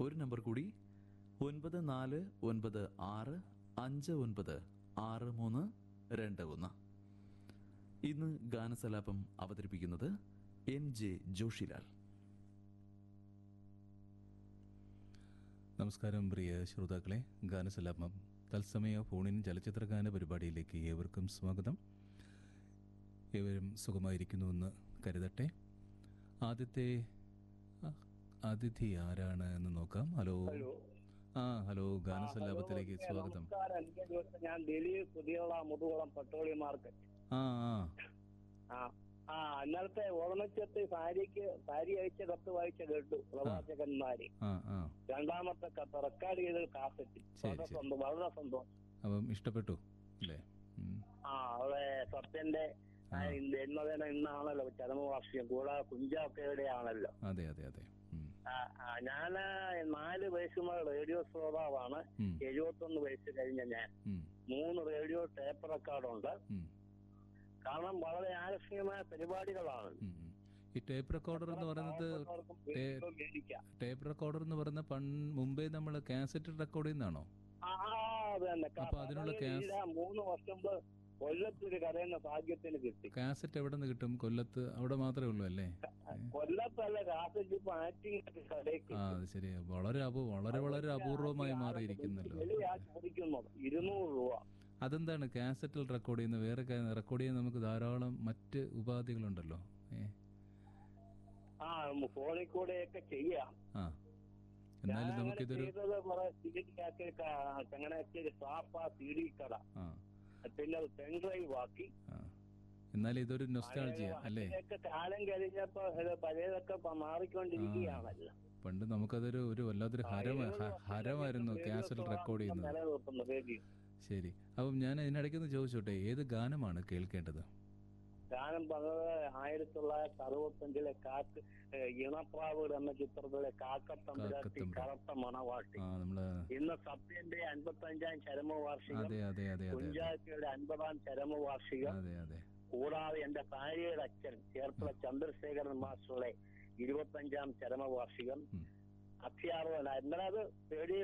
ഒരു നമ്പർ കൂടി ഒൻപത് നാല് ഒൻപത് ആറ് അഞ്ച് ഒൻപത് ആറ് മൂന്ന് രണ്ട് ഒന്ന് ഇന്ന് ഗാനസലാപം അവതരിപ്പിക്കുന്നത് എൻ ജെ ജോഷിലാൽ നമസ്കാരം പ്രിയ ശ്രോതാക്കളെ ഗാനസലാപം തത്സമയ ഫോണിൻ ചലച്ചിത്ര ഗാന പരിപാടിയിലേക്ക് ഏവർക്കും സ്വാഗതം ഏവരും സുഖമായിരിക്കുന്നുവെന്ന് കരുതട്ടെ ആദ്യത്തെ ആ, അതിഥി ആരാണ് എന്ന് നോക്കാം ഹലോ ഹലോ ആ ഹലോ ഗാനസലാപത്തിലേക്ക് ഹലോ, സ്വാഗതം നമസ്കാരം എനിക്ക് ദിവസം ഞാൻ ദിലീപ് പുതിയുള്ള മുതുകുളം പെട്രോളിയം മാർക്കറ്റ് ആ ആ ആ ആ ഇന്നലത്തെ ഓർമ്മച്ചത്ത് സാരിക്ക് സാരി അയച്ച കത്ത് വായിച്ച കേട്ടു പ്രവാചകന്മാര് ആ ആ രണ്ടാമത്തെ കത്ത് റെക്കോർഡ് ചെയ്ത് കാസറ്റ് ശരി, വളരെ ശരി. സന്തോഷം വളരെ സന്തോഷം അപ്പം ഇഷ്ടപ്പെട്ടു അല്ലേ ഉം. ആ അവിടെ സത്യന്റെ ആ. ജന്മദിനം ഇന്നാണല്ലോ ചരമവാർഷികം കൂടാതെ കുഞ്ചാക്കയുടെ ആണല്ലോ അതെ അതെ അതെ ഉം. ആ, ആ, ഞാന് നാല് വയസ്സ് മുതൽ റേഡിയോ ശ്രോതാവാണ് ഉം. എഴുപത്തൊന്ന് വയസ്സ് കഴിഞ്ഞ ഞാൻ ഉം. മൂന്ന് റേഡിയോ ടേപ്പ് റെക്കോർഡുണ്ട് ഉം. കാരണം വളരെ ആകർഷണീയമായ പരിപാടികളാണ് ഉം. ഉം. ഈ ടേപ്പ് റെക്കോർഡർ എന്ന് പറയുന്നത് പാവപ്പെട്ടവർക്കും ടേ- വീട്ടിലും മേടിക്കാം. ടേപ്പ് റെക്കോർഡർ എന്ന് പറയുന്ന പൺ മുമ്പേ നമ്മൾ കാസറ്റ് റെക്കോർഡ് ചെയ്യുന്നതാണോ ആ, ആ, അത് തന്നെ. അപ്പൊ അതിനുള്ള കാരണം ക്യാസ്- ഇല്ല, മൂന്ന് വർഷം മുമ്പ് കൊല്ലത്തൊരു കരയുന്ന ഭാഗ്യത്തിന് കിട്ടി കാസറ്റ് എവിടെ നിന്ന് കിട്ടും കൊല്ലത്ത് അവിടെ മാത്രമേ ഉള്ളൂ അല്ലേ കൊല്ലത്തല്ല കാസറ്റ് ഇപ്പൊ ആക്ടിങ് കടയ്ക്ക് ആ അത് ശരി വളരെ അപൂ വളരെ വളരെ അപൂർവമായി മാറിയിരിക്കുന്നല്ലോ വിലയാ ചോദിക്കുന്നത് ഇരുന്നൂറ് രൂപ അതെന്താണ് കാസറ്റിൽ റെക്കോർഡ് ചെയ്യുന്ന വേറെ റെക്കോർഡ് ചെയ്യാൻ നമുക്ക് ധാരാളം മറ്റ് ഉപാധികളുണ്ടല്ലോ ഏ ആ ഫോണിൽ കൂടെയൊക്കെ ചെയ്യാം ആ എന്നാലും ഞാനങ്ങനെ നമുക്കിതൊരു ചെയ്തത് കുറെ സി ഡി ആക്കി ചങ്ങനാശ്ശേരി സാപ്പ സി ഡി കട ആ പിന്നെ പെൺഡ്രൈവ് ആക്കി ആ എന്നാലും ഇതൊരു നൊസ്റ്റാൾജിയ അല്ലേ അതിന്റെയൊക്കെ കാലം കഴിഞ്ഞപ്പോ ഇത് പഴയതൊക്കെ പ- മാറിക്കൊണ്ടിരിക്കുകയാണല്ലോ പണ്ട് നമുക്കതൊരു ഒരു വല്ലാത്തൊരു ഹരം ഹ- ഹരമായിരുന്നു കാസറ്റ് റെക്കോർഡ് ചെയ്യുന്നത് നിലനിർത്തുന്നു റേഡിയോ ശരി അപ്പം ഞാൻ ഇതിനിടയ്ക്കൊന്ന് ചോദിച്ചോട്ടെ ഏത് ഗാനമാണ് കേൾക്കേണ്ടത് ഗാനം പറഞ്ഞത് ആയിരത്തി തൊള്ളായിരത്തി അറുപത്തഞ്ചിലെ കാക്ക് ഏഹ്, ഇണപ്രാവ് എന്ന ചിത്രത്തിലെ കാക്കത്തമ്പുരാട്ടി കാക്കത്തമ്പുരാ. കറുത്ത മണവാട്ടി ആ നമ്മള് ഇന്ന് സത്യന്റെ അൻപത്തഞ്ചാം ചരമവാർഷികം അതെ അതെ അതെ അതെ കുഞ്ചാക്കയുടെ അൻപതാം ചരമവാർഷികം അതെ അതെ കൂടാതെ എന്റെ ഭാര്യയുടെ അച്ഛൻ ചേർപ്പുള ചന്ദ്രശേഖരൻ മാസ്റ്ററുടെ ഇരുപത്തഞ്ചാം ചരമവാർഷികം ഉം. അത്യാർവല എന്നാലത് റേഡിയോ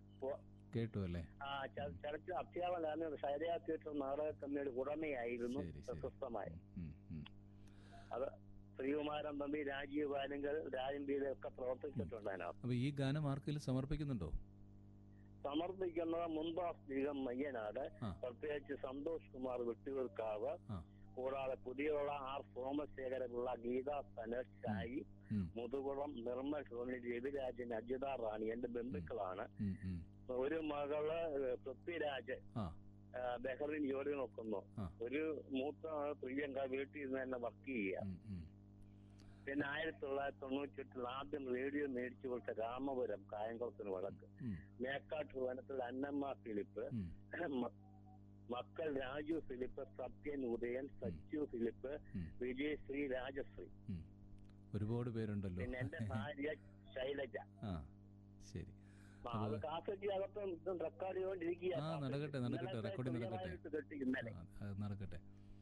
കേട്ടു അല്ലേ ആ ചർച്ച അത്യാവലാണ് ശൈലജ തിയേറ്റർ നാടക കമ്മിയുടെ ഉടമയായിരുന്നു ശരി ശരി പ്രശസ്തമായി ഉം, ഉം. അത് ശ്രീകുമാരൻ തമ്പി രാജീവ് ബാലങ്കൽ രാജംബിയിലെ ഒക്കെ പ്രവർത്തിച്ചിട്ടുണ്ട് അതിനകത്ത് അപ്പൊ ഈ ഗാനം ആർക്കെങ്കിലും സമർപ്പിക്കുന്നുണ്ടോ സമർപ്പിക്കുന്നത് മുൻപാസ് ബീഗം മയ്യനാട് ആ. പ്രത്യേകിച്ച് സന്തോഷ് കുമാർ വെട്ടിയൂർക്കാവ് ആ കൂടാതെ പുതിയുള്ള ആർ സോമശേഖരപിള്ള ഗീത സനോജ് ഷായി ഉം, മുതുകുളം നിർമ്മൽ ടോണി രവിരാജൻ അജിത റാണി എന്റെ ബന്ധുക്കളാണ് ഉം, ഉം. ഒരു മകള് പൃഥ്വിരാജ് ആ ആ, ബഹ്റിൻ ജോലി നോക്കുന്നു ആ. ഒരു മൂത്ത ആള് പ്രിയങ്ക വീട്ടിൽ നിന്ന് തന്നെ വർക്ക് ചെയ്യുക ഉം, ഉം. പിന്നെ ആയിരത്തി തൊള്ളായിരത്തി തൊണ്ണൂറ്റി എട്ടിൽ ആദ്യം റേഡിയോ മേടിച്ചു കൊടുത്ത രാമപുരം കായംകുളത്തിന് വടക്ക് ഉം, മേക്കാട്ട് വനത്തിൽ അന്നമ്മ ഫിലിപ്പ് ഉം. മ- മക്കൾ രാജു ഫിലിപ്പ് സത്യൻ ഉദയൻ സച്ചു ഫിലിപ്പ് ഉം. വിജയശ്രീ രാജശ്രീ ഉം. ഒരുപാട് പേരുണ്ടല്ലോ പിന്നെ എന്റെ ഭാര്യ ശൈലജ ആ ശരി ആ, അത് കാസറ്റ് അകത്തും ഇതും റെക്കോർഡ് ചെയ്തുകൊണ്ടിരിക്കുക ആ, നടക്കട്ടെ, നടക്കട്ടെ, റെക്കോർഡിംഗ് നടക്കട്ടെ. കിട്ടി ഇന്നലെ ആ, അത് നടക്കട്ടെ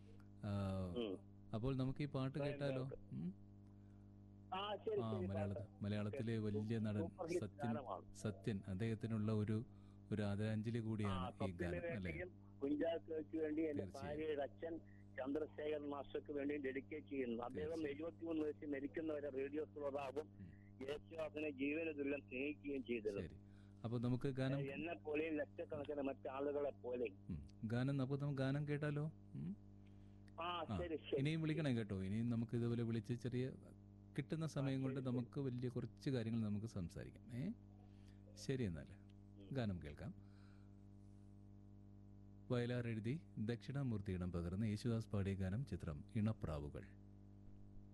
ആ, ഉം. അപ്പോൾ നമുക്ക് ഈ പാട്ട് കേട്ടാലോ ഉം? ആ ശരി ആ ശരി മലയാള മലയാളത്തിലെ വലിയ നടൻ സൂപ്പർ ഹിറ്റ് സത്യൻ ഗാനമാണ്. സത്യൻ അദ്ദേഹത്തിനുള്ള ഒരു ഒരു ആദരാഞ്ജലി ആ, കൂടിയാണ് ഈ സ്വപ്നന് ഗാനം അല്ലേ വേണ്ടിയും കുഞ്ചാക്കോയ്ക്ക് വേണ്ടി എന്റെ തീർച്ചയായും. ഭാര്യയുടെ അച്ഛൻ ചന്ദ്രശേഖരൻ മാസ്റ്റർക്ക് വേണ്ടി ഡെഡിക്കേറ്റ് ചെയ്യുന്നു അദ്ദേഹം എഴുപത്തിമൂന്ന് വയസ്സിൽ മരിക്കുന്നവരെ റേഡിയോ ശ്രോതാവും ഉം. യേശുദാസിനെ ജീവന തുല്യം സ്നേഹിക്കുകയും ചെയ്തത് ശരി അപ്പോൾ നമുക്ക് ഗാനം എന്നെ പോലെയും ലക്ഷക്കണക്കിന് മറ്റാളുകളെ പോലെയും ഉം. ഗാനം അപ്പോൾ നമുക്ക് ഗാനം കേട്ടാലോ ഉം? ആ ആ, ശരി ശരി ഇനിയും വിളിക്കണം കേട്ടോ ഇനിയും നമുക്ക് ഇതുപോലെ വിളിച്ച് ചെറിയ കിട്ടുന്ന സമയം കൊണ്ട് നമുക്ക് വലിയ കുറച്ച് കാര്യങ്ങൾ നമുക്ക് സംസാരിക്കാം ഏ ശരി എന്നാൽ ഗാനം കേൾക്കാം വയലാർ എഴുതി ദക്ഷിണാമൂർത്തി ഇടം പകർന്ന് യേശുദാസ് പാടിയ ഗാനം ചിത്രം ഇണപ്രാവുകൾ